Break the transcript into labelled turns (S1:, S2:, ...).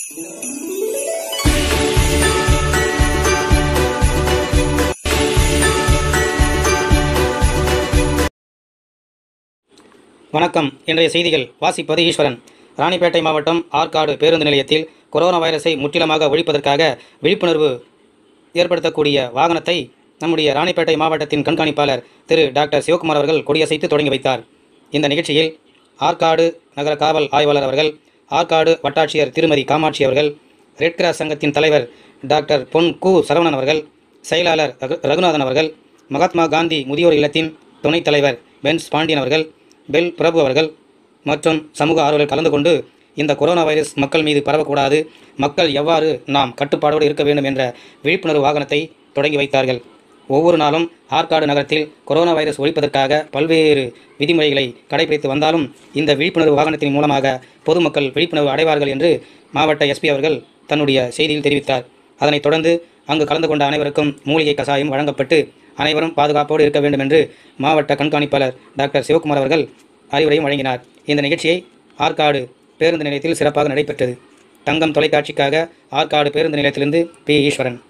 S1: வணக்கம் இன்றைய செய்திகள் வாசிப்பது ஈஸ்வரன் ராணிப்பேட்டை மாவட்டம் ஆற்காடு பேருந்து நிலையத்தில் கொரோனா வைரஸை முற்றிலுமாக ஒழிப்பதற்காக விழிப்புணர்வு ஏற்படுத்தக்கூடிய வாகனத்தை நம்முடைய ராணிப்பேட்டை மாவட்டத்தின் கண்காணிப்பாளர் திரு டாக்டர் சிவகுமார் அவர்கள் கொடியசைத்து தொடங்கி வைத்தார் இந்த நிகழ்ச்சியில் ஆற்காடு நகர காவல் ஆய்வாளர் அவர்கள் ஆற்காடு வட்டாட்சியர் திருமதி காமாட்சி அவர்கள் ரெட் கிராஸ் சங்கத்தின் தலைவர் டாக்டர் பொன் கு சரவணன் அவர்கள் செயலாளர் ரகு- ரகுநாதன் அவர்கள் மகாத்மா காந்தி முதியோர் இல்லத்தின் துணைத் தலைவர் பென்ஸ் பாண்டியன் அவர்கள் பெல் பிரபு அவர்கள் மற்றும் சமூக ஆர்வலர்கள் கலந்து கொண்டு இந்த கொரோனா வைரஸ் மக்கள் மீது பரவக்கூடாது மக்கள் எவ்வாறு நாம் கட்டுப்பாடோடு இருக்க வேண்டும் என்ற விழிப்புணர்வு வாகனத்தை தொடங்கி வைத்தார்கள் ஒவ்வொரு நாளும் ஆற்காடு நகரத்தில் கொரோனா வைரஸ் ஒழிப்பதற்காக பல்வேறு விதிமுறைகளை கடைபிடித்து வந்தாலும் இந்த விழிப்புணர்வு வாகனத்தின் மூலமாக பொதுமக்கள் விழிப்புணர்வு அடைவார்கள் என்று மாவட்ட எஸ்பி அவர்கள் தன்னுடைய செய்தியில் தெரிவித்தார் அதனைத் தொடர்ந்து அங்கு கலந்து கொண்ட அனைவருக்கும் மூலிகை கசாயம் வழங்கப்பட்டு அனைவரும் பாதுகாப்போடு இருக்க வேண்டும் என்று மாவட்ட கண்காணிப்பாளர் டாக்டர் சிவகுமார் அவர்கள் அறிவுரையும் வழங்கினார் இந்த நிகழ்ச்சியை ஆற்காடு பேருந்து நிலையத்தில் சிறப்பாக நடைபெற்றது தங்கம் தொலைக்காட்சிக்காக ஆற்காடு பேருந்து நிலையத்திலிருந்து பி ஈஸ்வரன்